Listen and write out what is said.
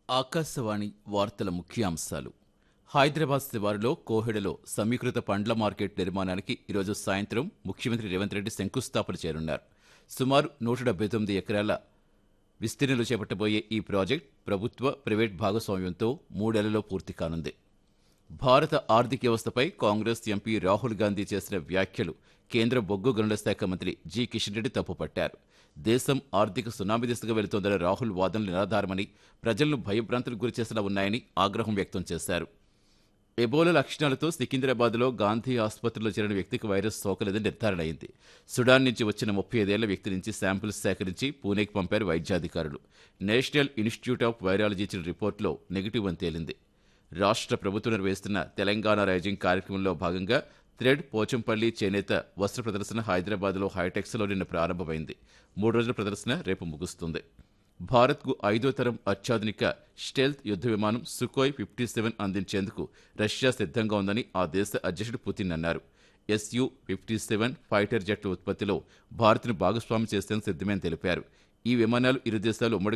ఆకాశవాణి వార్తల ముఖ్యాంశాలు హైదరాబాద్ శివారులో కోహెడలో సమీకృత పండ్ల మార్కెట్ నిర్మాణానికి ఈరోజు సాయంత్రం ముఖ్యమంత్రి రేవంత్ రెడ్డి శంకుస్థాపన చేరున్నారు సుమారు నూట డెబ్బై తొమ్మిది ఎకరాల విస్తీర్ణంలో చేపట్టబోయే ఈ ప్రాజెక్ట్ ప్రభుత్వ ప్రైవేట్ భాగస్వామ్యంతో మూడేళ్లలో పూర్తి కానుంది భారత ఆర్థిక వ్యవస్థపై కాంగ్రెస్ ఎంపీ రాహుల్ గాంధీ చేసిన వ్యాఖ్యలు కేంద్ర బొగ్గు గనుల శాఖ మంత్రి జి కిషన్ రెడ్డి తప్పుపట్టారు దేశం ఆర్థిక సునామీ దిశగా వెళుతోందన్న రాహుల్ వాదనలు నిరాధారమని ప్రజలను భయభ్రాంతులకు గురిచేసేలా ఉన్నాయని ఆగ్రహం వ్యక్తం చేశారు ఎబోలా లక్షణాలతో సికింద్రాబాద్లో గాంధీ ఆసుపత్రిలో చేరిన వ్యక్తికి వైరస్ సోకలేదని నిర్ధారణ అయింది సుడాన్ నుంచి వచ్చిన ముప్పై ఐదేళ్ల వ్యక్తి నుంచి శాంపిల్స్ సేకరించి పూణేకి పంపారు వైద్యాధికారులు నేషనల్ ఇన్స్టిట్యూట్ ఆఫ్ వైరాలజీ ఇచ్చిన రిపోర్టులో నెగిటివ్ అని తేలింది రాష్ట్ర ప్రభుత్వం నిర్వహిస్తున్న తెలంగాణ రైజింగ్ కార్యక్రమంలో భాగంగా థ్రెడ్ పోచంపల్లి చేనేత వస్త్ర ప్రదర్శన హైదరాబాద్లో హైటెక్స్లో నిన్న ప్రారంభమైంది మూడు రోజుల ప్రదర్శన రేపు ముగుస్తుంది భారత్కు ఐదో తరం అత్యాధునిక స్టెల్త్ యుద్ధ విమానం సుకోయ్ ఫిఫ్టీ సెవెన్ అందించేందుకు రష్యా సిద్ధంగా ఉందని ఆ దేశ అధ్యక్షుడు పుతిన్ అన్నారు ఎస్యు ఫిఫ్టీ సెవెన్ ఫైటర్ జెట్ల ఉత్పత్తిలో భారత్ను భాగస్వామ్యం చేసేందుకు సిద్ధమని తెలిపారు ఈ విమానాలు ఇరు దేశాలు ఉమ్మడి